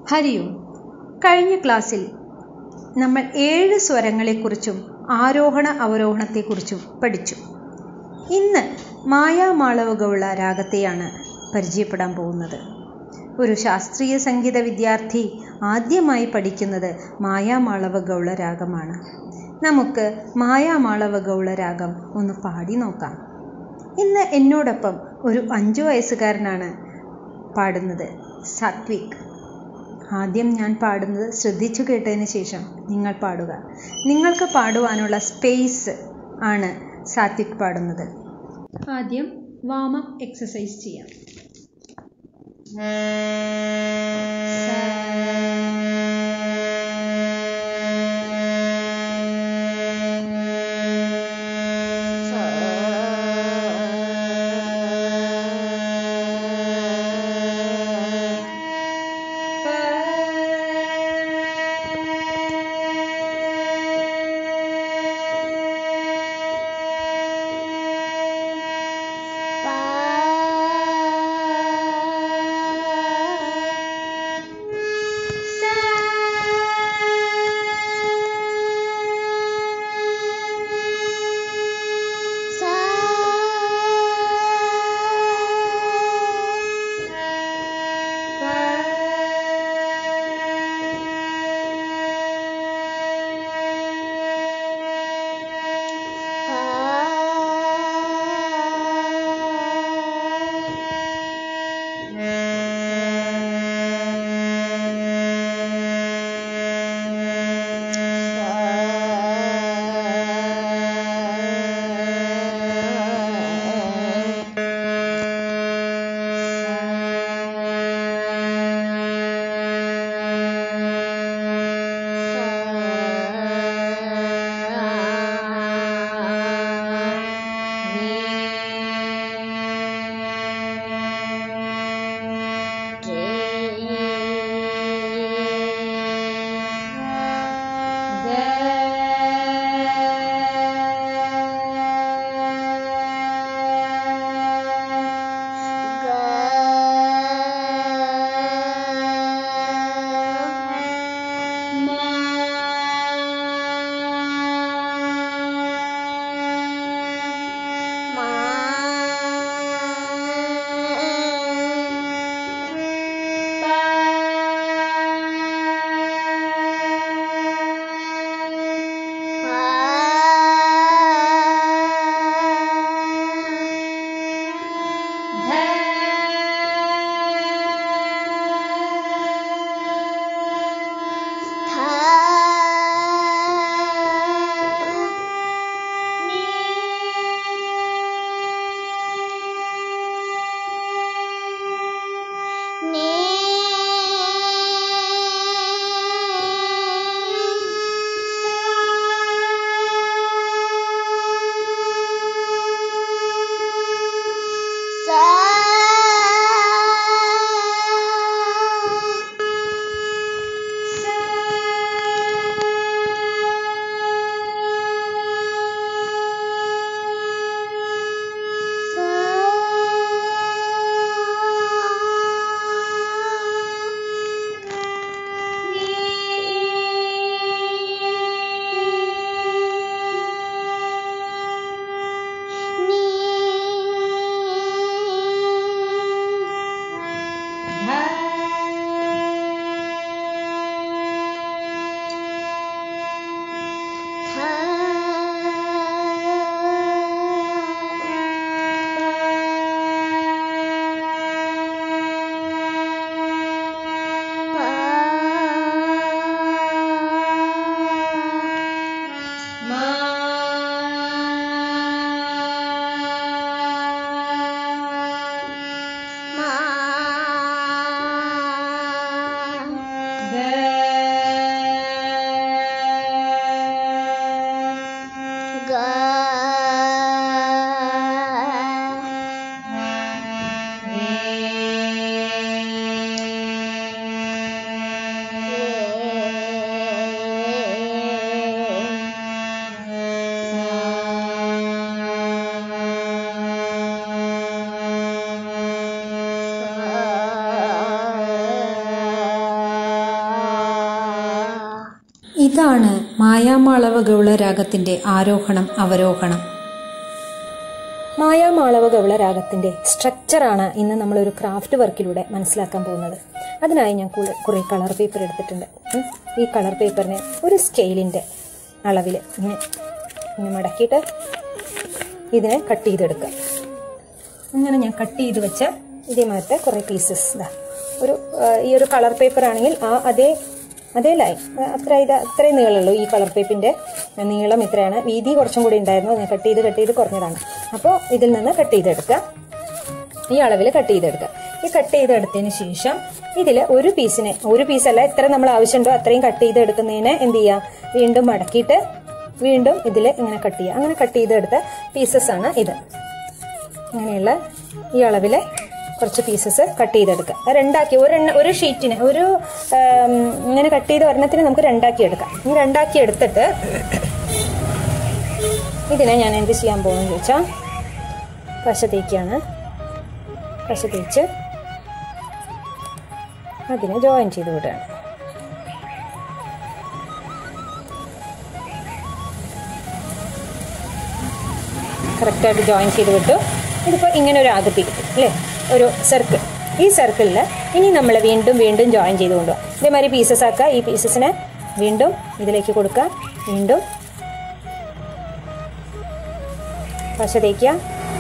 ഹരി ഓം കഴിഞ്ഞ ക്ലാസ്സിൽ നമ്മൾ ഏഴ് സ്വരങ്ങളെക്കുറിച്ചും ആരോഹണ അവരോഹണത്തെക്കുറിച്ചും പഠിച്ചു ഇന്ന് മായാമാളവുകളുള്ള രാഗത്തെയാണ് പരിചയപ്പെടാൻ പോകുന്നത് ഒരു ശാസ്ത്രീയ സംഗീത വിദ്യാർത്ഥി ആദ്യമായി പഠിക്കുന്നത് മായാമാളവഗൗള രാഗമാണ് നമുക്ക് മായാമാളവഗൗള രാഗം ഒന്ന് പാടി നോക്കാം ഇന്ന് എന്നോടൊപ്പം ഒരു അഞ്ചു വയസ്സുകാരനാണ് പാടുന്നത് സാത്വിക് ആദ്യം ഞാൻ പാടുന്നത് ശ്രദ്ധിച്ചു കേട്ടതിന് ശേഷം നിങ്ങൾ പാടുക നിങ്ങൾക്ക് പാടുവാനുള്ള സ്പേസ് ആണ് സാത്വിക് പാടുന്നത് ആദ്യം വാം അപ്പ് എക്സസൈസ് ചെയ്യാം ഇതാണ് മായാമാളവ ഗൗള രാഗത്തിന്റെ ആരോഹണം അവരോഹണം മായാമാളവ ഗൗള രാഗത്തിന്റെ സ്ട്രക്ചറാണ് ഇന്ന് നമ്മളൊരു ക്രാഫ്റ്റ് വർക്കിലൂടെ മനസ്സിലാക്കാൻ പോകുന്നത് അതിനായി ഞാൻ കുറെ കുറേ കളർ പേപ്പർ എടുത്തിട്ടുണ്ട് ഉം. ഈ കളർ പേപ്പറിനെ ഒരു സ്കെയിലിന്റെ അളവിൽ ഇങ്ങനെ ഇങ്ങനെ മടക്കിയിട്ട് ഇതിനെ കട്ട് ചെയ്തെടുക്കുക അങ്ങനെ ഞാൻ കട്ട് ചെയ്ത് വെച്ച ഇതേമാതിരത്തെ കുറേ പീസസ് ഇതാ ഒരു ആ, ഈ ഒരു കളർ പേപ്പർ ആണെങ്കിൽ ആ അതേ അതേ ലൈൻ ആ, അത്ര ഇത് അത്രയും നീളമുള്ളൂ ഈ കളർ പേപ്പിന്റെ നീളം ഇത്രയാണ് വീതി കുറച്ചും കൂടി ഉണ്ടായിരുന്നു ഞാൻ കട്ട് ചെയ്ത് കട്ട് ചെയ്ത് കുറഞ്ഞതാണ് അപ്പോൾ ഇതിൽ നിന്ന് കട്ട് ചെയ്തെടുക്കുക ഈ അളവിൽ കട്ട് ചെയ്തെടുക്കുക ഈ കട്ട് ചെയ്തെടുത്തതിന് ശേഷം ഇതിൽ ഒരു പീസിനെ ഒരു പീസല്ല എത്ര നമ്മൾ ആവശ്യമുണ്ടോ അത്രയും കട്ട് ചെയ്തെടുക്കുന്നതിന് എന്ത് ചെയ്യുക വീണ്ടും മടക്കിയിട്ട് വീണ്ടും ഇതിൽ ഇങ്ങനെ കട്ട് ചെയ്യുക അങ്ങനെ കട്ട് ചെയ്തെടുത്ത പീസസ് ആണ് ഇത് ഇങ്ങനെയുള്ള ഈ അളവിൽ കുറച്ച് പീസസ് കട്ട് ചെയ്തെടുക്കുക അത് രണ്ടാക്കി ഒരെണ്ണ ഒരു ഷീറ്റിന് ഒരു ആം, ഇങ്ങനെ കട്ട് ചെയ്ത് ഒരെണ്ണത്തിന് നമുക്ക് രണ്ടാക്കി എടുക്കാം ഈ രണ്ടാക്കി എടുത്തിട്ട് ഇതിനെ ഞാൻ എന്ത് ചെയ്യാൻ പോകുന്നത് ചോദിച്ചാൽ പശ തേക്കാണ് പശ തേച്ച് അതിനെ ജോയിൻ ചെയ്ത് വിടുകയാണ് കറക്റ്റായിട്ട് ജോയിൻ ചെയ്ത് വിട്ടു ഇതിപ്പോൾ ഇങ്ങനെ ഒരു ആകൃതി കിട്ടും അല്ലേ ഒരു സർക്കിൾ ഈ സർക്കിളിൽ ഇനി നമ്മൾ വീണ്ടും വീണ്ടും ജോയിൻ ചെയ്ത് കൊണ്ടുപോകാം ഇതേമാതിരി പീസസ് ആക്കുക ഈ പീസസിനെ വീണ്ടും ഇതിലേക്ക് കൊടുക്കുക വീണ്ടും പശ തേക്കുക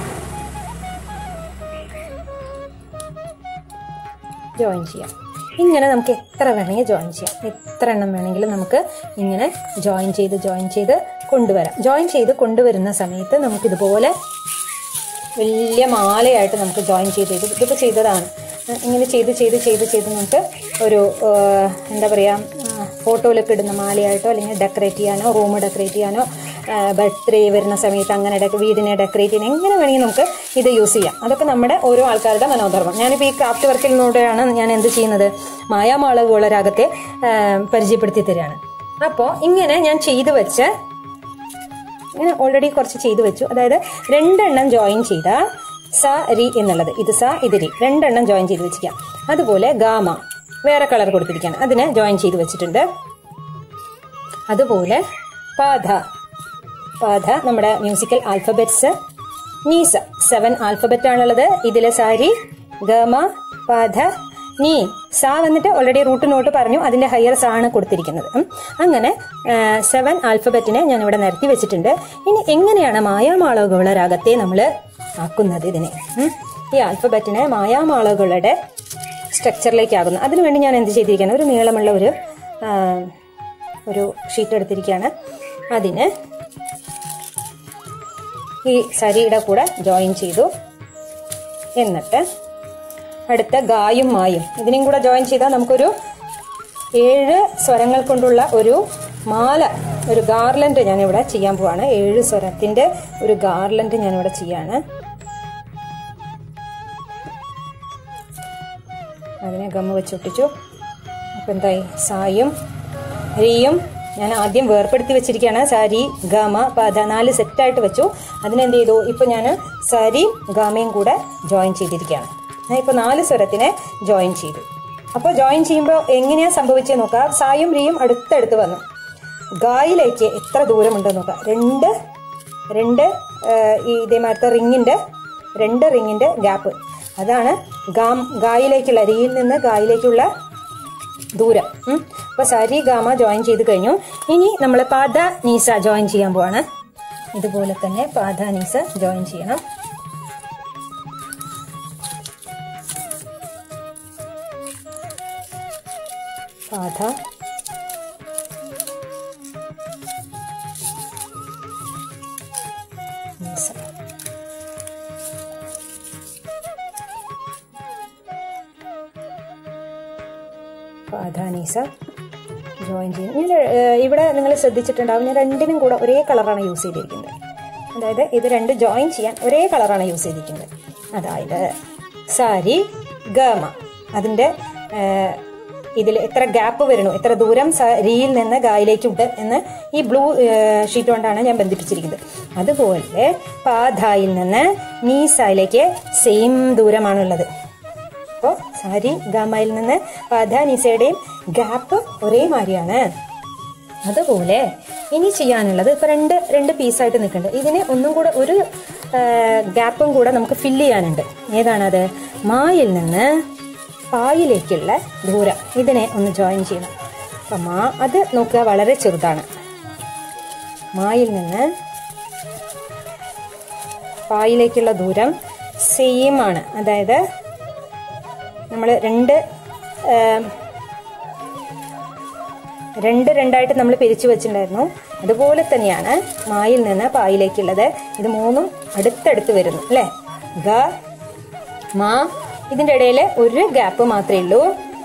ജോയിൻ ചെയ്യാം ഇങ്ങനെ നമുക്ക് എത്ര വേണമെങ്കിൽ ജോയിൻ ചെയ്യാം എത്ര എണ്ണം വേണമെങ്കിലും നമുക്ക് ഇങ്ങനെ ജോയിൻ ചെയ്ത് ജോയിൻ ചെയ്ത് കൊണ്ടുവരാം ജോയിൻ ചെയ്ത് കൊണ്ടുവരുന്ന സമയത്ത് നമുക്കിതുപോലെ വലിയ മാലയായിട്ട് നമുക്ക് ജോയിൻ ചെയ്ത് ഇത് ഇതിപ്പോൾ ചെയ്തതാണ് അഹ് ഇങ്ങനെ ചെയ്ത് ചെയ്ത് ചെയ്ത് ചെയ്ത് നമുക്ക് ഒരു ആഹ്, എന്താ പറയുക ഫോട്ടോയിലൊക്കെ ഇടുന്ന മാലയായിട്ടോ അല്ലെങ്കിൽ ഡെക്കറേറ്റ് ചെയ്യാനോ റൂം ഡെക്കറേറ്റ് ചെയ്യാനോ ബർത്ത്ഡേ വരുന്ന സമയത്ത് അങ്ങനെ ഡെക്ക- വീടിനെ ഡെക്കറേറ്റ് ചെയ്യാൻ എങ്ങനെ വേണമെങ്കിൽ നമുക്ക് ഇത് യൂസ് ചെയ്യാം അതൊക്കെ നമ്മുടെ ഓരോ ആൾക്കാരുടെ മനോധർമ്മം ഞാനിപ്പോൾ ഈ ക്രാഫ്റ്റ് വർക്കിലൂടെയാണ് ഞാൻ എന്ത് ചെയ്യുന്നത് മായാമാളകുള്ള രാഗത്തെ ആഹ്, പരിചയപ്പെടുത്തി തരികയാണ് അപ്പോൾ ഇങ്ങനെ ഞാൻ ചെയ്തു വെച്ച ഇങ്ങനെ ഓൾറെഡി കുറച്ച് ചെയ്തു വെച്ചു അതായത് രണ്ടെണ്ണം ജോയിൻ ചെയ്ത സ രി എന്നുള്ളത് ഇത് സ ഇത് രി രണ്ടെണ്ണം ജോയിൻ ചെയ്ത് വെച്ചിരിക്കാം അതുപോലെ ഗാമ വേറെ കളർ കൊടുത്തിരിക്കുകയാണ് അതിനെ ജോയിൻ ചെയ്ത് വെച്ചിട്ടുണ്ട് അതുപോലെ പാധ പാധ നമ്മുടെ മ്യൂസിക്കൽ ആൽഫബറ്റ്സ് നീസ സെവൻ ആൽഫബറ്റ് ആണുള്ളത് ഇതിലെ സാരി ഗമ പാധ നീ സാ വന്നിട്ട് ഓൾറെഡി റൂട്ട് നോട്ട് പറഞ്ഞു അതിന്റെ ഹയർ സാ ആണ് കൊടുത്തിരിക്കുന്നത് ഉം. അങ്ങനെ സെവൻ ആൽഫബറ്റിനെ ഞാൻ ഇവിടെ നിരത്തി വെച്ചിട്ടുണ്ട് ഇനി എങ്ങനെയാണ് മായാമാളകളുടെ രാഗത്തെ നമ്മൾ ആക്കുന്നത് ഇതിനെ ഉം. ഈ ആൽഫബറ്റിനെ മായാമാളകളുടെ സ്ട്രക്ചറിലേക്ക് ആകുന്നു അതിനുവേണ്ടി ഞാൻ എന്ത് ചെയ്തിരിക്കുകയാണ് ഒരു നീളമുള്ള ഒരു ആ, ഒരു ഷീറ്റ് എടുത്തിരിക്കുകയാണ് അതിന് ഈ സരിയുടെ കൂടെ ജോയിൻ ചെയ്തു എന്നിട്ട് അടുത്ത ഗായും മായും ഇതിനെയും കൂടെ ജോയിൻ ചെയ്താൽ നമുക്കൊരു ഏഴ് സ്വരങ്ങൾ കൊണ്ടുള്ള ഒരു മാല ഒരു ഗാർലൻഡ് ഞാനിവിടെ ചെയ്യാൻ പോവാണ് ഏഴ് സ്വരത്തിന്റെ ഒരു ഗാർലൻഡ് ഞാനിവിടെ ചെയ്യാണ് അതിനെ ഗമ്മ വെച്ചൊട്ടിച്ചു അപ്പം എന്തായി സായും റിയും ഞാൻ ആദ്യം വേർപ്പെടുത്തി വെച്ചിരിക്കുകയാണ് സാരി ഗാമ പദ നാല് സെറ്റായിട്ട് വെച്ചു അതിനെന്ത് ചെയ്തു ഇപ്പൊ ഞാൻ സാരിയും ഗാമയും കൂടെ ജോയിൻ ചെയ്തിരിക്കുകയാണ് ഞാൻ ഇപ്പൊ നാല് സ്വരത്തിനെ ജോയിൻ ചെയ്തു അപ്പോൾ ജോയിൻ ചെയ്യുമ്പോൾ എങ്ങനെയാ സംഭവിച്ചത് നോക്കാം സായും റിയും അടുത്തടുത്ത് വന്നു ഗായിലേക്ക് എത്ര ദൂരമുണ്ടെന്ന് നോക്കാം രണ്ട് രണ്ട് ആ, ഈ ഇതേമാരത്തെ റിങ്ങിന്റെ രണ്ട് റിങ്ങിന്റെ ഗ്യാപ്പ് അതാണ് ഗാം ഗായിലേക്കുള്ള റിയിൽ നിന്ന് ഗായിലേക്കുള്ള ദൂരം ഉം. അപ്പൊ സരി ഗാമ ജോയിൻ ചെയ്ത് കഴിഞ്ഞു ഇനി നമ്മൾ പാദ നീസ ജോയിൻ ചെയ്യാൻ പോവാണ് ഇതുപോലെ തന്നെ പാദ നീസ ജോയിൻ ചെയ്യണം പാദ നീസ പാധാനീസ ജോയിൻ ചെയ്യും ഞാൻ ഏഹ്, ഇവിടെ നിങ്ങൾ ശ്രദ്ധിച്ചിട്ടുണ്ടാവും ഞാൻ രണ്ടിനും കൂടെ ഒരേ കളറാണ് യൂസ് ചെയ്തിരിക്കുന്നത് അതായത് ഇത് രണ്ട് ജോയിൻ ചെയ്യാൻ ഒരേ കളറാണ് യൂസ് ചെയ്തിരിക്കുന്നത് അതായത് സാരി ഗമ അതിൻ്റെ ഇതിൽ എത്ര ഗ്യാപ്പ് വരുന്നു എത്ര ദൂരം സരിയിൽ നിന്ന് ഗായിലേക്കുണ്ട് എന്ന് ഈ ബ്ലൂ ഷീറ്റ് കൊണ്ടാണ് ഞാൻ ബന്ധിപ്പിച്ചിരിക്കുന്നത് അതുപോലെ പാധായിൽ നിന്ന് നീസായിലേക്ക് സെയിം ദൂരമാണുള്ളത് അപ്പോൾ സാരി ഗാമയിൽ നിന്ന് പാധ നിസയുടെയും ഗ്യാപ്പ് ഒരേ മാതിരിയാണ് അതുപോലെ ഇനി ചെയ്യാനുള്ളത് ഇപ്പൊ രണ്ട് രണ്ട് പീസായിട്ട് നിൽക്കുന്നുണ്ട് ഇതിന് ഒന്നും കൂടെ ഒരു ഗ്യാപ്പും കൂടെ നമുക്ക് ഫില്ല് ചെയ്യാനുണ്ട് ഏതാണത് മായിൽ നിന്ന് പായിലേക്കുള്ള ദൂരം ഇതിനെ ഒന്ന് ജോയിൻ ചെയ്യണം അപ്പൊ മാ അത് നോക്കുക വളരെ ചെറുതാണ് മായിൽ നിന്ന് പായിലേക്കുള്ള ദൂരം സെയിം ആണ് അതായത് നമ്മൾ രണ്ട് ഏം, രണ്ട് രണ്ടായിട്ട് നമ്മൾ പിരിച്ചു വെച്ചിട്ടുണ്ടായിരുന്നു അതുപോലെ തന്നെയാണ് മായിൽ നിന്ന് പായിലേക്കുള്ളത് ഇത് മൂന്നും അടുത്തടുത്ത് വരുന്നു അല്ലേ ഗ മാ ഇതിന്റെ ഇടയിൽ ഒരു ഗ്യാപ്പ് മാത്രമേ ഉള്ളൂ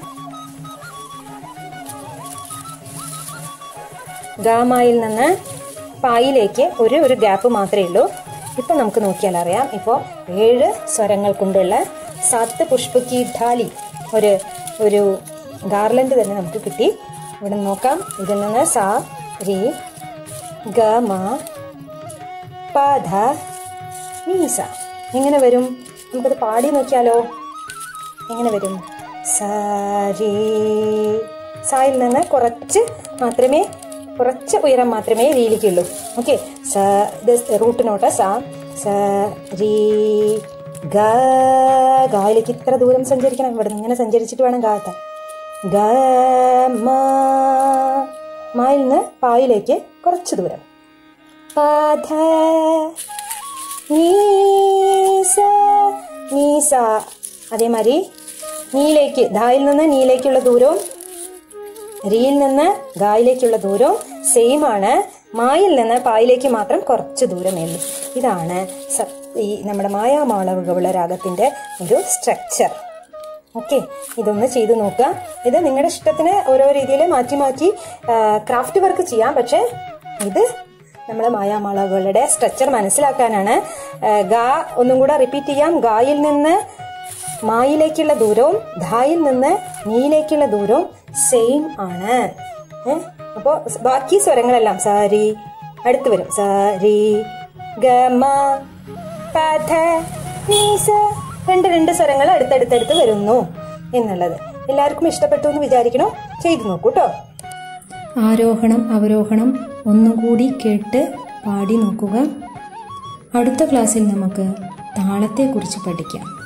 ഗാമായിൽ നിന്ന് പായിലേക്ക് ഒരു ഒരു ഗ്യാപ്പ് മാത്രമേ ഉള്ളൂ ഇപ്പൊ നമുക്ക് നോക്കിയാൽ അറിയാം ഇപ്പോൾ ഏഴ് സ്വരങ്ങൾ കൊണ്ടുള്ള സാത്ത് പുഷ്പ കി ധാലി ഒരു ഒരു ഗാർലൻഡ് തന്നെ നമുക്ക് കിട്ടി ഇവിടെ നോക്കാം ഇതിൽ നിന്ന് സാ രി ഗ മ പ ധ നീസ എങ്ങനെ വരും നമുക്കത് പാടി നോക്കിയാലോ എങ്ങനെ വരും സാരി സായിൽ നിന്ന് കുറച്ച് മാത്രമേ കുറച്ച് ഉയരം മാത്രമേ വീലിക്കുള്ളൂ ഓക്കെ സ റൂട്ട് നോട്ട് സ സ രീ ഗ ഗായിലേക്ക് ഇത്ര ദൂരം സഞ്ചരിക്കണം ഇവിടെ നിന്ന് ഇങ്ങനെ സഞ്ചരിച്ചിട്ട് വേണം ഗാത്താൻ ഗ മ മായിൽ നിന്ന് പായിലേക്ക് കുറച്ച് ദൂരം പധ നീസ നീസ അതേമാതിരി നീലേക്ക് ധായിൽ നിന്ന് നീലേക്കുള്ള ദൂരവും റിയിൽ നിന്ന് ഗായിലേക്കുള്ള ദൂരവും സെയിം ആണ് മായിൽ നിന്ന് പായിലേക്ക് മാത്രം കുറച്ച് ദൂരമേ ഉള്ളൂ ഇതാണ് സ- ഈ നമ്മുടെ മായാമാളവുകളുള്ള രാഗത്തിന്റെ ഒരു സ്ട്രക്ചർ ഓക്കെ ഇതൊന്ന് ചെയ്തു നോക്കുക ഇത് നിങ്ങളുടെ ഇഷ്ടത്തിന് ഓരോ രീതിയിൽ മാറ്റി മാറ്റി ക്രാഫ്റ്റ് വർക്ക് ചെയ്യാം പക്ഷെ ഇത് നമ്മളെ മായാമാളവുകളുടെ സ്ട്രക്ചർ മനസ്സിലാക്കാനാണ് ആ, ഗാ ഒന്നും കൂടെ റിപ്പീറ്റ് ചെയ്യാം ഗായിൽ നിന്ന് മായിലേക്കുള്ള ദൂരവും ധായിൽ നിന്ന് നീയിലേക്കുള്ള ദൂരവും സെയിം ആണ് ഏ? അപ്പോ ബാക്കി സ്വരങ്ങളെല്ലാം സാരി അടുത്ത് വരും സാരി ഗമ പഥ നീസ രണ്ട് രണ്ട് സ്വരങ്ങൾ അടുത്തടുത്തടുത്ത് വരുന്നു എന്നുള്ളത് എല്ലാവർക്കും ഇഷ്ടപ്പെട്ടു എന്ന് വിചാരിക്കണോ ചെയ്തു നോക്കൂ കേട്ടോ ആരോഹണം അവരോഹണം ഒന്നുകൂടി കേട്ട് പാടി നോക്കുക അടുത്ത ക്ലാസ്സിൽ നമുക്ക് താളത്തെക്കുറിച്ച് പഠിക്കാം